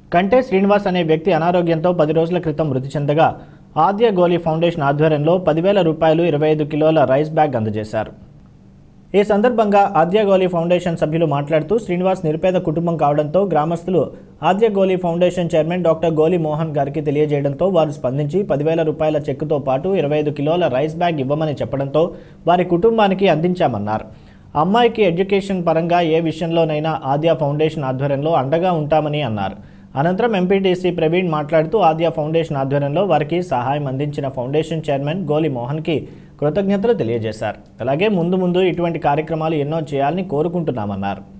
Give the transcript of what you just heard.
కంటే శ్రీనివాస్ అనే వ్యక్తి అనారోగ్యంతో పది రోజుల క్రితం మృతి చెందగా ఆద్య గోలీ ఫౌండేషన్ ఆధ్వర్యంలో పదివేల రూపాయలు ఇరవై ఐదు కిలోల రైస్ బ్యాగ్ అందజేశారు ఈ సందర్భంగా ఆద్యగోలి ఫౌండేషన్ సభ్యులు మాట్లాడుతూ శ్రీనివాస్ నిరుపేద కుటుంబం కావడంతో గ్రామస్తులు ఆద్యగోలి ఫౌండేషన్ చైర్మన్ డాక్టర్ గోలి మోహన్ గారికి తెలియజేయడంతో వారు స్పందించి పదివేల రూపాయల చెక్కుతో పాటు ఇరవై ఐదు కిలోల రైస్ బ్యాగ్ ఇవ్వమని చెప్పడంతో వారి కుటుంబానికి అందించామన్నారు అమ్మాయికి ఎడ్యుకేషన్ పరంగా ఏ విషయంలోనైనా ఆద్య ఫౌండేషన్ ఆధ్వర్యంలో అండగా ఉంటామని అన్నారు అనంతరం ఎంపీటీసీ ప్రవీణ్ మాట్లాడుతూ ఆద్య ఫౌండేషన్ ఆధ్వర్యంలో వారికి సహాయం అందించిన ఫౌండేషన్ చైర్మన్ గోలి మోహన్కి కృతజ్ఞతలు తెలియజేశారు అలాగే ముందు ముందు ఇటువంటి కార్యక్రమాలు ఎన్నో చేయాలని కోరుకుంటున్నామన్నారు